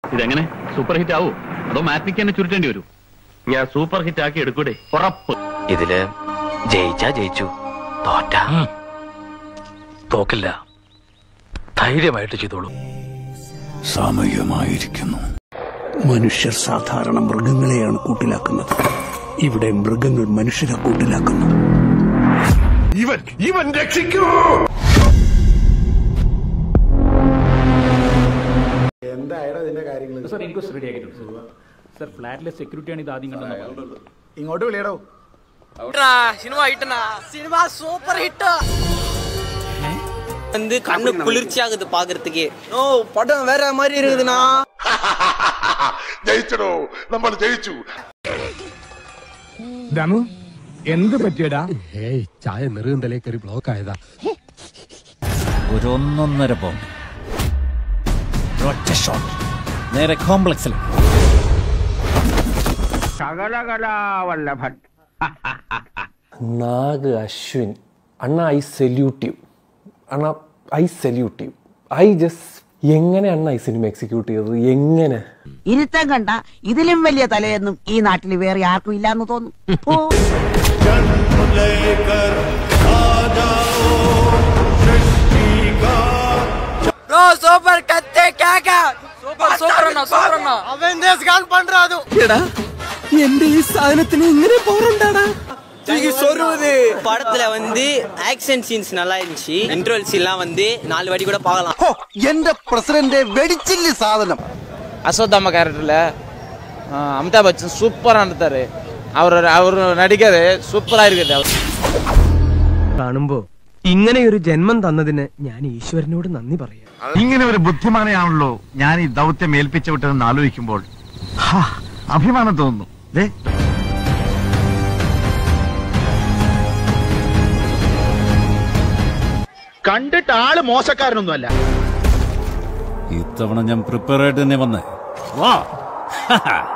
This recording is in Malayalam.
ഇതെങ്ങനെ സൂപ്പർ ഹിറ്റ് ആവൂ അതോ മാറ്റിക്ക് തന്നെ ചുരുട്ടേണ്ടി വരൂ ഞാൻ സൂപ്പർ ഹിറ്റ് ആക്കി എടുക്കൂടെ ഉറപ്പ് ഇതില് ജയിച്ചാ ജയിച്ചു തോറ്റ തോക്കില്ല ധൈര്യമായിട്ട് ചെയ്തോളൂ സാമയികമായിരിക്കുന്നു മനുഷ്യർ സാധാരണ മൃഗങ്ങളെയാണ് കൂട്ടിലാക്കുന്നത് ഇവിടെ മൃഗങ്ങൾ മനുഷ്യരെ കൂട്ടിലാക്കുന്നു ഇവൻ ഇവൻ രക്ഷിക്കൂ സർ ഇൻക്വസ്റ്റ് റെഡി ആക്കിയിട്ടുണ്ട് സർ ഫ്ലാറ്റിലെ സെക്യൂരിറ്റിയാണ് ഇത് ആദ്യം കണ്ടത് ഇങ്ങോട്ട് വിളിയടോ சினிமா ஹிட்னா சினிமா சூப்பர் ஹிட் வந்து கண்ணு குளிர்ச்சி ஆகுது பாக்குறதுக்கே ஓ படம் வேற மாதிரி இருக்குதுண்ணா ജയിച്ചടോ നമ്മൾ ജയിച്ചു ദമു എന്ത് പറ്റിയടാ ഏയ് ചായ നെറുകന്തലേ കയറി ബ്ലോക്ക് ആയതാ ഒരു ഒന്നൊന്നര പൗണ്ട് ഒറ്റ ഷോട്ട് നേരെ കോംപ്ലക്സിൽ നാഗ് അശ്വിൻ അണ്ണ ഐ സെല്യൂട്ട് യു അണ്ണ I salute you I just എങ്ങനെ അണ്ണ ഈ സിനിമ എക്സിക്യൂട്ട് ചെയ്തത് എങ്ങനെ ഇരുത്തം കണ്ട ഇതിലും വലിയ തലയൊന്നും ഈ നാട്ടിൽ വേറെ ആർക്കും ഇല്ലാന്ന് തോന്നുന്നു ഓ സൂപ്പർ കത്തെ കേക്ക സൂപ്പർ സൂപ്പർ സൂപ്പർ അവൻ കാൽ പண்றாது എന്റെ ഈ സാധനത്തിന് ഇങ്ങനെ പോറുണ്ടാടാ படத்துல வந்து ஆக்ஷன் சீன்ஸ் நல்லா இருந்துச்சு இன்ட்ரோல் சீன்லாம் வந்து நாலு வாட்டி கூட பார்க்கலாம் എന്റെ പ്രസിഡന്റ് വെടിച്ചില്ല സാധനം அசோத்தாம கேரக்டர்ல அமிதாப் பச்சன் சூப்பரா நடித்தாரு அவர் அவர் நடிக்கிறது சூப்பரா இருக்குது കാണുമ്പോ ഇങ്ങനെ ഒരു ജന്മം തന്നതിന് ഞാൻ ഈശ്വരനോട് നന്ദി പറയാം ഇങ്ങനെ ഒരു ബുദ്ധിമാനെയാണല്ലോ ഞാൻ ഈ ദൗത്യം ഏൽപ്പിച്ചു വിട്ടതെന്ന് ആലോചിക്കുമ്പോൾ ഹാ, അഭിമാനം തോന്നുന്നു ദേ കണ്ടിട്ട് ആള് മോശക്കാരനൊന്നുമല്ല ഇത്തവണ ഞാൻ പ്രിപ്പയർ ആയിട്ട് തന്നെ വന്നേ വാ